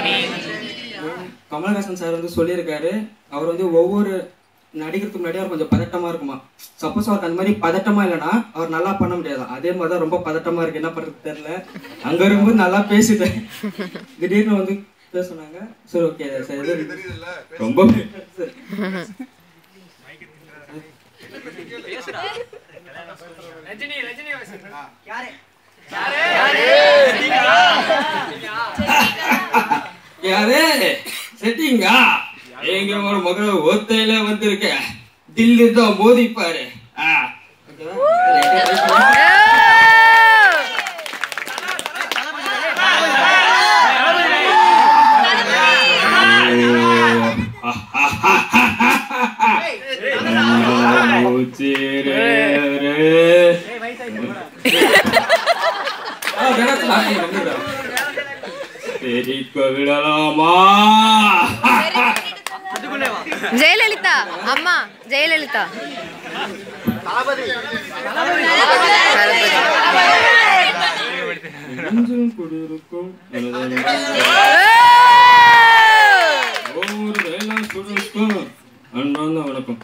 Kamal Haasan sir வந்து சொல்லியிருக்காரு அவர் வந்து ஒவ்வொரு நடிக்கிறதுக்கு முன்னாடி அவர் கொஞ்சம் பதட்டமா இருக்குமா சப்போஸ் அவருக்கு அந்த மாதிரி பதட்டமா இல்லைன்னா அவர் நல்லா பண்ண முடியாது அதே மாதிரி தான் ரொம்ப பதட்டமா இருக்கு என்ன பண்றது தெரியல அங்க இருக்கும்போது நல்லா பேசிட்டேன் திடீர்னு வந்து பேச சொன்னாங்க சரி ஓகே சார் இது ரொம்ப சரி. யாரு செட்டிங்கா எங்க ஒரு மகள் ஒத்தையில வந்திருக்க தில்லு தான் மோதிப்பாரு ஆ, ஓகேவா? ஆ, கணக்கு நான் இங்க வந்துடுறேன். தெரிக்க விடலாமா ஜெயலலிதா அம்மா ஜெயலலிதா நெஞ்சும் குடியிருக்கும் எனது ஒவ்வொரு வேளா ஸ்டூடெண்ட்ஸ்க்கும் அன்பார்ந்த வணக்கம்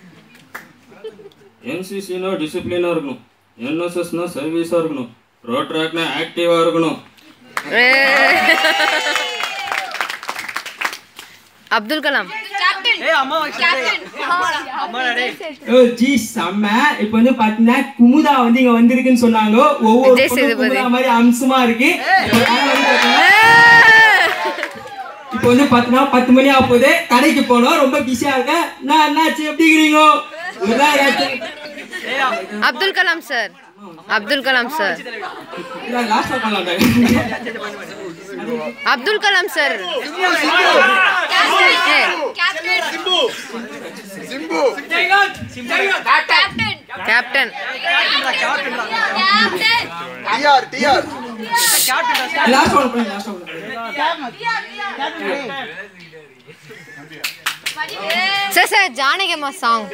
என்சிசினா டிசிப்ளினாக இருக்கணும் என்எஸ்எஸ்னா சர்வீஸாக இருக்கணும் ரோட் ட்ராக்னா ஆக்டிவாக இருக்கணும் அப்துல் கலாம் ஓ ஜி செம்ம இப்போ வந்து பாத்தீங்கன்னா குமுதா வந்து இங்க வந்திருக்குன்னு சொன்னாங்க ஒவ்வொரு விஜய் பொண்ணும் சேதுபதி. குமுதா மாதிரி அம்சமா இருக்கு இப்போ வந்து பாத்தீங்கன்னா பத்து மணி ஆக போகுது கடைக்கு போனோம் ரொம்ப பிஸியா இருக்கேன் நான் என்னாச்சு எப்படி இருக்கிறீங்க ஒருதான் ஏதாச்சும் அப்துல் கலாம் சார் அப்துல் கலாம் சார் லாஸ்டா பண்ணலாம்டா Abdul Kalam sir captain TR TR last one பண்ணு last one sir sir Janakamma song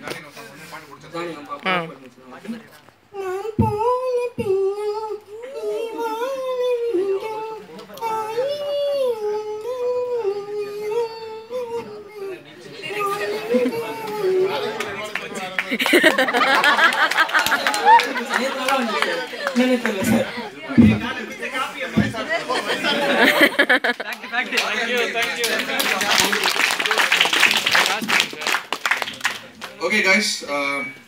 நான் போன பின்னும் நீ வாழ வேண்டும். என்னன்னு தெரியல சார் Okay, guys. Uh,